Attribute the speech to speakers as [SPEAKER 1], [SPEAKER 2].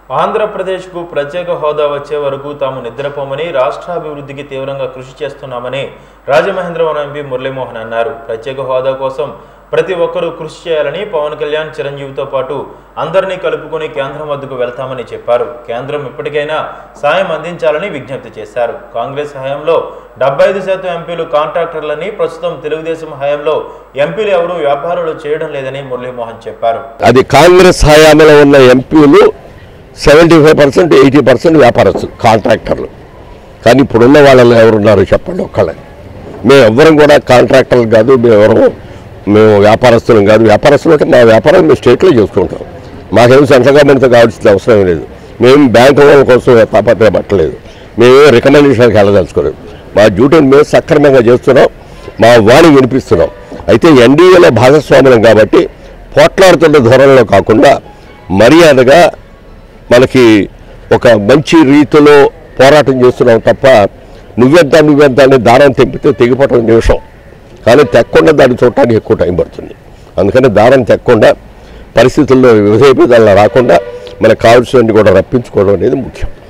[SPEAKER 1] ఆంధ్రప్రదేశ్కు ప్రత్యేక హోదా వచ్చే వరకు తాము నిద్రపోమని రాష్ట్రాభివృద్ధికి తీవ్రంగా కృషి చేస్తున్నామని రాజమహేంద్రవరం ఎంపీ మురళీమోహన్ అన్నారు ప్రత్యేక హోదా కోసం ప్రతి ఒక్కరూ కృషి చేయాలని పవన్ కళ్యాణ్ చిరంజీవితో పాటు అందరినీ కలుపుకొని కేంద్రం వద్దకు వెళ్తామని చెప్పారు కేంద్రం ఇప్పటికైనా సాయం అందించాలని విజ్ఞప్తి చేశారు కాంగ్రెస్ హయాంలో డెబ్బై ఐదు శాతం ఎంపీలు కాంట్రాక్టర్లని ప్రస్తుతం తెలుగుదేశం హయాంలో ఎంపీలు ఎవరూ వ్యాపారాలు చేయడం లేదని మురళీమోహన్ చెప్పారు
[SPEAKER 2] అది కాంగ్రెస్ హయాంలో ఉన్న ఎంపీలు seventy five percent eighty percent వ్యాపారస్తు కాంట్రాక్టర్లు కానీ ఇప్పుడున్న వాళ్ళలో ఎవరున్నారు చెప్పండి ఒక్కళ్ళే మేము ఎవ్వరం కూడా కాంట్రాక్టర్లు కాదు మేము ఎవరు మేము వ్యాపారస్తులం కాదు వ్యాపారస్తులు అంటే మా వ్యాపారం మేము స్టేట్లో చేసుకుంటాం మాకేం సెంట్రల్ గవర్నమెంట్తో కావాల్సిన అవసరం లేదు మేము బ్యాంకు వాళ్ళ కోసం తాపత్రయపట్టలేదు మేము రికమెండేషన్కి వెళ్ళదలుచుకోలేదు మా డ్యూటీని మేము సక్రమంగా చేస్తున్నాం మా వాణి వినిపిస్తున్నాం అయితే ఎన్డీఏలో భాగస్వాములం కాబట్టి పోట్లాడుతున్న ధోరణిలో కాకుండా మర్యాదగా మనకి ఒక మంచి రీతిలో పోరాటం చేస్తున్నాం తప్ప నువ్వెంత నువ్వెంత అనే దారం తెంపితే తెగిపోవటం నిమిషం కానీ తెక్కకుండా దాన్ని చూడటానికి ఎక్కువ టైం పడుతుంది అందుకని దారం తెక్కకుండా పరిస్థితుల్లో విభేదాలు రాకుండా మనకు కావాల్సినవి కూడా రప్పించుకోవడం అనేది ముఖ్యం